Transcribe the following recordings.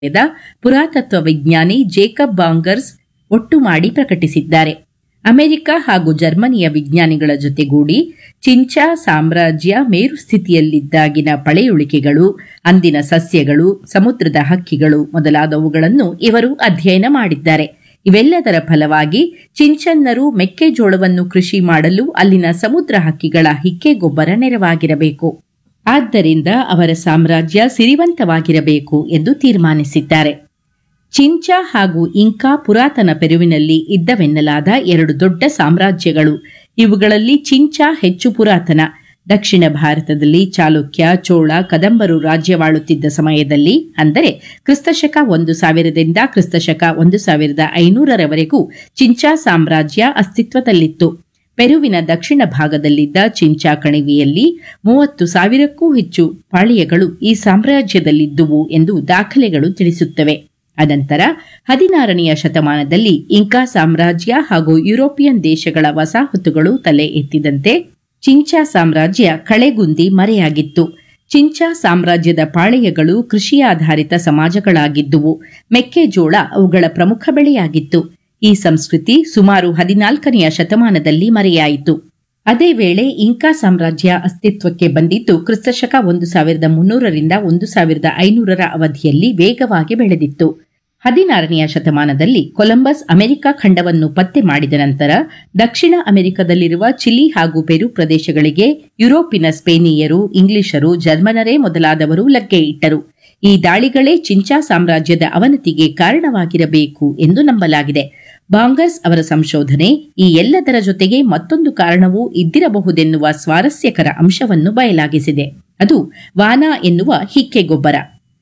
the ಪುರಾತತ್ವ ವಿಜ್ಞಾನಿ Jacob ಬಾಂಗರ್ಸ್ ಒಟ್ಟು ಮಾಡಿ ಪ್ರಕಟಿಸಿದ್ದಾರೆ ಅಮೆರಿಕ ಹಾಗೂ ಜರ್ಮನಿಯ ವಿಜ್ಞಾನಿಗಳ ಜೊತೆಗೂಡಿ ಚಿಂಚಾ ಸಾಮ್ರಾಜ್ಯ ಮೇರು ಸ್ಥಿತಿಯಲ್ಲಿದ್ದಾಗಿನ ಪಳೆಯುಳಿಕೆಗಳು ಅಂದಿನ ಸಸ್ಯಗಳು ಸಮುದ್ರದ ಹಕ್ಕಿಗಳು ಮೊದಲಾದವುಗಳನ್ನು ಇವರು ಅಧ್ಯಯನ ಮಾಡಿದ್ದಾರೆ ಇವೆಲ್ಲದರ ಫಲವಾಗಿ ಚಿಂಚನ್ನರು ಮೆಕ್ಕೆಜೋಳವನ್ನು ಕೃಷಿ ಮಾಡಲು ಅಲ್ಲಿನ ಸಮುದ್ರ ಹಕ್ಕಿಗಳ ಹಿಕ್ಕೆ ಗೊಬ್ಬರ ನೆರವಾಗಿರಬೇಕು ಆದ್ದರಿಂದ ಅವರ ಸಾಮ್ರಾಜ್ಯ ಸಿರಿವಂತವಾಗಿರಬೇಕು ಎಂದು ತೀರ್ಮಾನಿಸಿದ್ದಾರೆ ಚಿಂಚಾ ಹಾಗೂ ಇಂಕಾ ಪುರಾತನ ಪೆರುವಿನಲ್ಲಿ ಇದ್ದವೆನ್ನಲಾದ ಎರಡು ದೊಡ್ಡ ಸಾಮ್ರಾಜ್ಯಗಳು ಇವುಗಳಲ್ಲಿ ಚಿಂಚಾ ಹೆಚ್ಚು ಪುರಾತನ ದಕ್ಷಿಣ ಭಾರತದಲ್ಲಿ ಚಾಲುಕ್ಯ ಚೋಳ ಕದಂಬರು ರಾಜ್ಯವಾಳುತ್ತಿದ್ದ ಸಮಯದಲ್ಲಿ ಅಂದರೆ ಕ್ರಿಸ್ತಶಕ ಒಂದು ಸಾವಿರದಿಂದ ಕ್ರಿಸ್ತಶಕ ಒಂದು ಸಾವಿರದ ಐನೂರರವರೆಗೂ ಚಿಂಚಾ ಸಾಮ್ರಾಜ್ಯ ಅಸ್ತಿತ್ವದಲ್ಲಿತ್ತು ಪೆರುವಿನ ದಕ್ಷಿಣ ಭಾಗದಲ್ಲಿದ್ದ ಚಿಂಚಾ ಕಣಿವೆಯಲ್ಲಿ ಮೂವತ್ತು ಸಾವಿರಕ್ಕೂ ಹೆಚ್ಚು ಪಾಳಿಯಗಳು ಈ ಸಾಮ್ರಾಜ್ಯದಲ್ಲಿದ್ದುವು ಎಂದು ದಾಖಲೆಗಳು ತಿಳಿಸುತ್ತವೆ ಅನಂತರ ಹದಿನಾರನೆಯ ಶತಮಾನದಲ್ಲಿ ಇಂಕಾ ಸಾಮ್ರಾಜ್ಯ ಹಾಗೂ ಯುರೋಪಿಯನ್ ದೇಶಗಳ ವಸಾಹತುಗಳು ತಲೆ ಎತ್ತಿದಂತೆ ಚಿಂಚಾ ಸಾಮ್ರಾಜ್ಯ ಕಳೆಗುಂದಿ ಮರೆಯಾಗಿತ್ತು ಚಿಂಚಾ ಸಾಮ್ರಾಜ್ಯದ ಪಾಳೆಯಗಳು ಕೃಷಿಯಾಧಾರಿತ ಸಮಾಜಗಳಾಗಿದ್ದುವು ಮೆಕ್ಕೆಜೋಳ ಅವುಗಳ ಪ್ರಮುಖ ಬೆಳೆಯಾಗಿತ್ತು ಈ ಸಂಸ್ಕೃತಿ ಸುಮಾರು ಹದಿನಾಲ್ಕನೆಯ ಶತಮಾನದಲ್ಲಿ ಮರೆಯಾಯಿತು ಅದೇ ವೇಳೆ ಇಂಕಾ ಸಾಮ್ರಾಜ್ಯ ಅಸ್ತಿತ್ವಕ್ಕೆ ಬಂದಿದ್ದು ಕ್ರಿಸ್ತಶಕ ಒಂದು ಸಾವಿರದ ಮುನ್ನೂರರಿಂದ ಒಂದು ಸಾವಿರದ ಐನೂರರ ಅವಧಿಯಲ್ಲಿ ವೇಗವಾಗಿ ಬೆಳೆದಿತ್ತು ಹದಿನಾರನೆಯ ಶತಮಾನದಲ್ಲಿ ಕೊಲಂಬಸ್ ಅಮೆರಿಕ ಖಂಡವನ್ನು ಪತ್ತೆ ಮಾಡಿದ ನಂತರ ದಕ್ಷಿಣ ಅಮೆರಿಕದಲ್ಲಿರುವ ಚಿಲಿ ಹಾಗೂ ಪೆರು ಪ್ರದೇಶಗಳಿಗೆ ಯುರೋಪಿನ ಸ್ಪೇನಿಯರು ಇಂಗ್ಲಿಷರು ಜರ್ಮನರೇ ಮೊದಲಾದವರು ಲಗ್ಗೆ ಇಟ್ಟರು ಈ ದಾಳಿಗಳೇ ಚಿಂಚಾ ಸಾಮ್ರಾಜ್ಯದ ಅವನತಿಗೆ ಕಾರಣವಾಗಿರಬೇಕು ಎಂದು ನಂಬಲಾಗಿದೆ ಬಾಂಗರ್ಸ್ ಅವರ ಸಂಶೋಧನೆ ಈ ಎಲ್ಲದರ ಜೊತೆಗೆ ಮತ್ತೊಂದು ಕಾರಣವೂ ಇದ್ದಿರಬಹುದೆನ್ನುವ ಸ್ವಾರಸ್ಯಕರ ಅಂಶವನ್ನು ಬಯಲಾಗಿಸಿದೆ ಅದು ವಾನ ಎನ್ನುವ ಹಿಕ್ಕೆ ಗೊಬ್ಬರ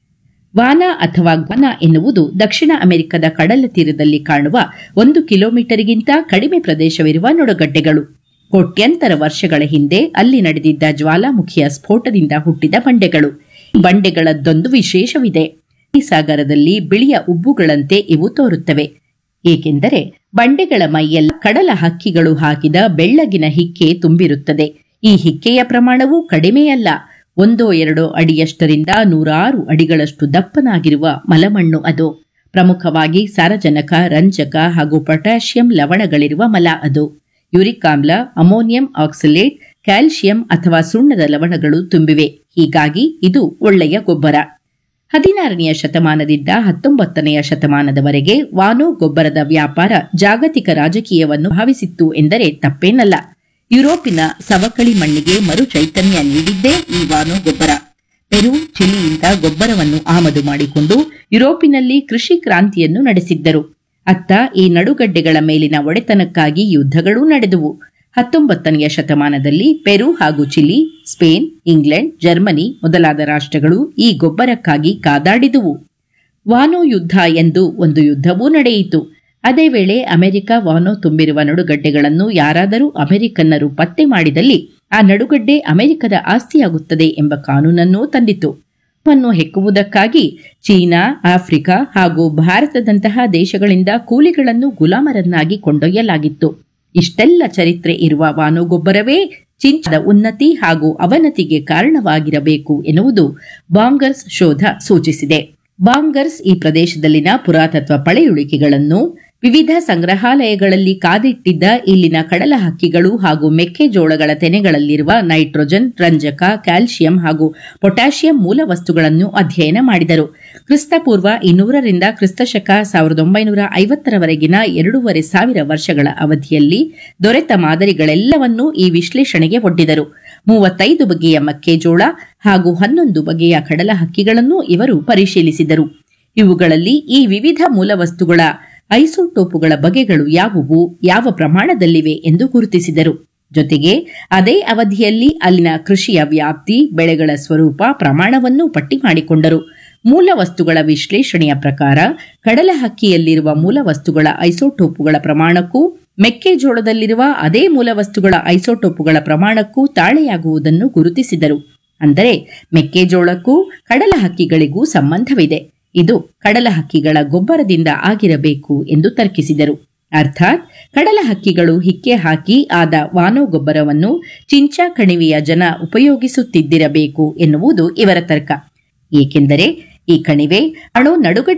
ವಾನ ಅಥವಾ ಗ್ವನ ಎನ್ನುವುದು ದಕ್ಷಿಣ ಅಮೆರಿಕದ ಕಡಲ ತೀರದಲ್ಲಿ ಕಾಣುವ ಒಂದು ಕಿಲೋಮೀಟರ್ಗಿಂತ ಕಡಿಮೆ ಪ್ರದೇಶವಿರುವ ನೊಡಗಡ್ಡೆಗಳು ಕೋಟ್ಯಂತರ ವರ್ಷಗಳ ಹಿಂದೆ ಅಲ್ಲಿ ನಡೆದಿದ್ದ ಜ್ವಾಲಾಮುಖಿಯ ಸ್ಫೋಟದಿಂದ ಹುಟ್ಟಿದ ಬಂಡೆಗಳು ಈ ಬಂಡೆಗಳದ್ದೊಂದು ವಿಶೇಷವಿದೆ ಈ ಸಾಗರದಲ್ಲಿ ಬಿಳಿಯ ಉಬ್ಬುಗಳಂತೆ ಇವು ತೋರುತ್ತವೆ ಏಕೆಂದರೆ ಬಂಡೆಗಳ ಮೈಯೆಲ್ಲ ಕಡಲ ಹಕ್ಕಿಗಳು ಹಾಕಿದ ಬೆಳ್ಳಗಿನ ಹಿಕ್ಕೆ ತುಂಬಿರುತ್ತದೆ ಈ ಹಿಕ್ಕೆಯ ಪ್ರಮಾಣವು ಕಡಿಮೆಯಲ್ಲ ಒಂದೋ ಎರಡೋ ಅಡಿಯಷ್ಟರಿಂದ ನೂರಾರು ಅಡಿಗಳಷ್ಟು ದಪ್ಪನಾಗಿರುವ ಮಲಮಣ್ಣು ಅದು ಪ್ರಮುಖವಾಗಿ ಸಾರಜನಕ ರಂಜಕ ಹಾಗೂ ಪೊಟ್ಯಾಷಿಯಂ ಲವಣಗಳಿರುವ ಮಲ ಅದು ಯುರಿಕ್ ಆಮ್ಲ ಅಮೋನಿಯಂ ಆಕ್ಸಿಲೇಟ್ ಕ್ಯಾಲ್ಸಿಯಂ ಅಥವಾ ಸುಣ್ಣದ ಲವಣಗಳು ತುಂಬಿವೆ ಹೀಗಾಗಿ ಇದು ಒಳ್ಳೆಯ ಗೊಬ್ಬರ ಹದಿನಾರನೆಯ ಶತಮಾನದಿಂದ ಹತ್ತೊಂಬತ್ತನೆಯ ಶತಮಾನದವರೆಗೆ ವಾನೋ ಗೊಬ್ಬರದ ವ್ಯಾಪಾರ ಜಾಗತಿಕ ರಾಜಕೀಯವನ್ನು ಭಾವಿಸಿತ್ತು ಎಂದರೆ ತಪ್ಪೇನಲ್ಲ ಯುರೋಪಿನ ಸವಕಳಿ ಮಣ್ಣಿಗೆ ಮರು ಚೈತನ್ಯ ನೀಡಿದ್ದೇ ಈ ವಾನೋ ಗೊಬ್ಬರ ಪೆರು ಚಿಲಿಯಿಂದ ಗೊಬ್ಬರವನ್ನು ಆಮದು ಮಾಡಿಕೊಂಡು ಯುರೋಪಿನಲ್ಲಿ ಕೃಷಿ ಕ್ರಾಂತಿಯನ್ನು ನಡೆಸಿದ್ದರು ಅತ್ತ ಈ ನಡುಗಡ್ಡೆಗಳ ಮೇಲಿನ ಒಡೆತನಕ್ಕಾಗಿ ಯುದ್ಧಗಳೂ ನಡೆದುವು ಹತ್ತೊಂಬತ್ತನೆಯ ಶತಮಾನದಲ್ಲಿ ಪೆರು ಹಾಗೂ ಚಿಲಿ ಸ್ಪೇನ್ ಇಂಗ್ಲೆಂಡ್ ಜರ್ಮನಿ ಮೊದಲಾದ ರಾಷ್ಟ್ರಗಳು ಈ ಗೊಬ್ಬರಕ್ಕಾಗಿ ಕಾದಾಡಿದುವು ವಾನೋ ಯುದ್ಧ ಎಂದು ಒಂದು ಯುದ್ಧವೂ ನಡೆಯಿತು ಅದೇ ವೇಳೆ ಅಮೆರಿಕ ವಾನೋ ತುಂಬಿರುವ ನಡುಗಡ್ಡೆಗಳನ್ನು ಯಾರಾದರೂ ಅಮೆರಿಕನ್ನರು ಪತ್ತೆ ಮಾಡಿದಲ್ಲಿ ಆ ನಡುಗಡ್ಡೆ ಅಮೆರಿಕದ ಆಸ್ತಿಯಾಗುತ್ತದೆ ಎಂಬ ಕಾನೂನನ್ನೂ ತಂದಿತು ವನ್ನು ಹೆಕ್ಕುವುದಕ್ಕಾಗಿ ಚೀನಾ ಆಫ್ರಿಕಾ ಹಾಗೂ ಭಾರತದಂತಹ ದೇಶಗಳಿಂದ ಕೂಲಿಗಳನ್ನು ಗುಲಾಮರನ್ನಾಗಿ ಕೊಂಡೊಯ್ಯಲಾಗಿತ್ತು ಇಷ್ಟೆಲ್ಲ ಚರಿತ್ರೆ ಇರುವ ವಾನೋಗೊಬ್ಬರವೇ ಚಿಂಚದ ಉನ್ನತಿ ಹಾಗೂ ಅವನತಿಗೆ ಕಾರಣವಾಗಿರಬೇಕು ಎನ್ನುವುದು ಬಾಂಗರ್ಸ್ ಶೋಧ ಸೂಚಿಸಿದೆ ಬಾಂಗರ್ಸ್ ಈ ಪ್ರದೇಶದಲ್ಲಿನ ಪುರಾತತ್ವ ಪಳೆಯುಳಿಕೆಗಳನ್ನು ವಿವಿಧ ಸಂಗ್ರಹಾಲಯಗಳಲ್ಲಿ ಕಾದಿಟ್ಟಿದ್ದ ಇಲ್ಲಿನ ಕಡಲ ಹಕ್ಕಿಗಳು ಹಾಗೂ ಮೆಕ್ಕೆಜೋಳಗಳ ತೆನೆಗಳಲ್ಲಿರುವ ನೈಟ್ರೋಜನ್ ರಂಜಕ ಕ್ಯಾಲ್ಸಿಯಂ ಹಾಗೂ ಪೊಟ್ಯಾಷಿಯಂ ಮೂಲ ವಸ್ತುಗಳನ್ನು ಅಧ್ಯಯನ ಮಾಡಿದರು ಕ್ರಿಸ್ತಪೂರ್ವ ಇನ್ನೂರರಿಂದ ಕ್ರಿಸ್ತಶಕ ಸಾವಿರದ ಒಂಬೈನೂರ ಐವತ್ತರವರೆಗಿನ ಎರಡೂವರೆ ಸಾವಿರ ವರ್ಷಗಳ ಅವಧಿಯಲ್ಲಿ ದೊರೆತ ಮಾದರಿಗಳೆಲ್ಲವನ್ನೂ ಈ ವಿಶ್ಲೇಷಣೆಗೆ ಒಡ್ಡಿದರು ಮೂವತ್ತೈದು ಬಗೆಯ ಮೆಕ್ಕೆಜೋಳ ಹಾಗೂ ಹನ್ನೊಂದು ಬಗೆಯ ಕಡಲ ಹಕ್ಕಿಗಳನ್ನೂ ಇವರು ಪರಿಶೀಲಿಸಿದರು ಇವುಗಳಲ್ಲಿ ಈ ವಿವಿಧ ಮೂಲವಸ್ತುಗಳ ಐಸೋಟೋಪುಗಳ ಬಗೆಗಳು ಯಾವುವು ಯಾವ ಪ್ರಮಾಣದಲ್ಲಿವೆ ಎಂದು ಗುರುತಿಸಿದರು ಜೊತೆಗೆ ಅದೇ ಅವಧಿಯಲ್ಲಿ ಅಲ್ಲಿನ ಕೃಷಿಯ ವ್ಯಾಪ್ತಿ ಬೆಳೆಗಳ ಸ್ವರೂಪ ಪ್ರಮಾಣವನ್ನು ಪಟ್ಟಿ ಮಾಡಿಕೊಂಡರು ಮೂಲ ವಸ್ತುಗಳ ವಿಶ್ಲೇಷಣೆಯ ಪ್ರಕಾರ ಕಡಲ ಹಕ್ಕಿಯಲ್ಲಿರುವ ಮೂಲ ವಸ್ತುಗಳ ಐಸೋಟೋಪುಗಳ ಪ್ರಮಾಣಕ್ಕೂ ಮೆಕ್ಕೆಜೋಳದಲ್ಲಿರುವ ಅದೇ ಮೂಲ ವಸ್ತುಗಳ ಐಸೋಟೋಪುಗಳ ಪ್ರಮಾಣಕ್ಕೂ ತಾಳೆಯಾಗುವುದನ್ನು ಗುರುತಿಸಿದರು ಅಂದರೆ ಮೆಕ್ಕೆಜೋಳಕ್ಕೂ ಕಡಲ ಹಕ್ಕಿಗಳಿಗೂ ಸಂಬಂಧವಿದೆ ಇದು ಕಡಲ ಹಕ್ಕಿಗಳ ಗೊಬ್ಬರದಿಂದ ಆಗಿರಬೇಕು ಎಂದು ತರ್ಕಿಸಿದರು ಅರ್ಥಾತ್ ಕಡಲ ಹಕ್ಕಿಗಳು ಹಿಕ್ಕೆ ಹಾಕಿ ಆದ ವಾನೋ ಗೊಬ್ಬರವನ್ನು ಚಿಂಚಾ ಕಣಿವೆಯ ಜನ ಉಪಯೋಗಿಸುತ್ತಿದ್ದಿರಬೇಕು ಎನ್ನುವುದು ಇವರ ತರ್ಕ ಏಕೆಂದರೆ ಈ ಕಣಿವೆ ಅಣು ನಡುಗಡ್ಡೆ